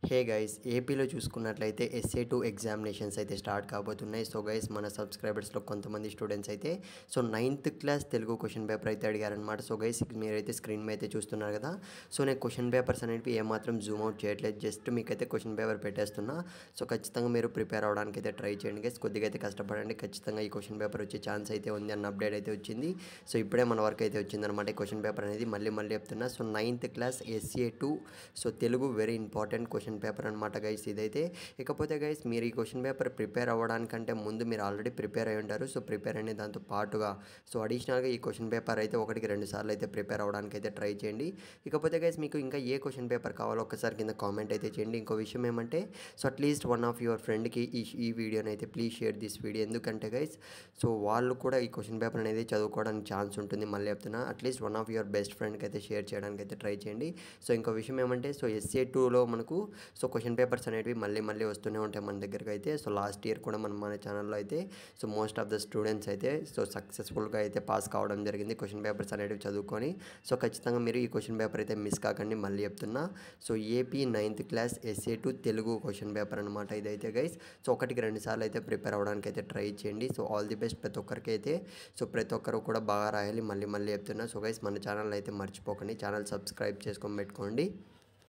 హే guys ఏపీలో చూసుకున్నట్లయితే SA two examinations అయితే స్టార్ట్ కాబోతున్నాయి సో గైస్ మన సబ్స్క్రైబర్స్లో కొంతమంది స్టూడెంట్స్ అయితే so ninth class Telugu question paper అయితే అడిగారనమాట సో గైస్ మీరైతే స్క్రీన్ మీద అయితే చూస్తున్నారు కదా సో నేను క్వశ్చన్ పేపర్స్ అనేవి ఏమాత్రం జూమ్ అవుట్ చేయట్లేదు జస్ట్ మీకైతే క్వశ్చన్ పేపర్ పెట్టేస్తున్నా సో ఖచ్చితంగా మీరు ప్రిపేర్ అవ్వడానికి అయితే ట్రై చేయండి గైస్ కొద్దిగా అయితే కష్టపడండి ఖచ్చితంగా ఈ క్వశ్చన్ పేపర్ వచ్చే ఛాన్స్ అయితే ఉంది అన్న అప్డేట్ అయితే వచ్చింది సో ఇప్పుడే మన వరకు అయితే వచ్చిందనమాట ఈ క్వశ్చన్ పేపర్ అనేది మళ్ళీ మళ్ళీ చెప్తున్నా so ninth class SA two so Telugu very important question paper అనమాట గైస్ ఇదైతే ఇకపోతే గైస్ మీరు ఈ క్వశ్చన్ పేపర్ ప్రిపేర్ అవ్వడానికంటే ముందు మీరు ఆల్రెడీ ప్రిపేర్ అయి ఉంటారు సో ప్రిపేర్ అనే దాంతో పాటుగా సో అడిషనల్గా ఈ క్వశ్చన్ పేపర్ అయితే ఒకటికి రెండు సార్లు అయితే ప్రిపేర్ అవ్వడానికి అయితే ట్రై చేయండి ఇకపోతే గైస్ మీకు ఇంకా ఏ క్వశ్చన్ పేపర్ కావాలో ఒకసారి కింద కామెంట్ అయితే చేయండి ఇంకో విషయం ఏమంటే so at least one of your ఫ్రెండ్కి ఈ ఈ వీడియోని అయితే ప్లీజ్ షేర్ దిస్ వీడియో ఎందుకంటే గైస్ సో వాళ్ళు కూడా ఈ క్వశ్చన్ పేపర్ అనేది చదువుకోవడానికి ఛాన్స్ ఉంటుంది మళ్ళీ చెప్తున్నా at least one of your best ఫ్రెండ్కి అయితే షేర్ చేయడానికి అయితే ట్రై చేయండి సో ఇంకో విషయం ఏమంటే సో ఎస్ఏ టూలో మనకు సో క్వశ్చన్ పేపర్స్ అనేవి మళ్ళీ మళ్ళీ వస్తూనే ఉంటాయి మన దగ్గరికి అయితే సో లాస్ట్ ఇయర్ కూడా మనం మన ఛానల్లో అయితే so most of the students అయితే సో సక్సెస్ఫుల్గా అయితే పాస్ కావడం జరిగింది క్వశ్చన్ పేపర్స్ అనేవి చదువుకొని సో ఖచ్చితంగా మీరు ఈ క్వశ్చన్ పేపర్ అయితే మిస్ కాకండి మళ్ళీ చెప్తున్నా so AP ninth class SA two Telugu question paper అనమాట ఇదైతే గైస్ సో ఒకటికి రెండు సార్లు అయితే ప్రిపేర్ అవ్వడానికి అయితే ట్రై చేయండి సో ఆల్ ది బెస్ట్ ప్రతి ఒక్కరికి అయితే సో ప్రతి ఒక్కరు కూడా బాగా రాయాలి మళ్ళీ మళ్ళీ చెప్తున్నా సో గైస్ మన ఛానల్ అయితే మర్చిపోకండి ఛానల్ సబ్స్క్రైబ్ చేసుకొని పెట్టుకోండి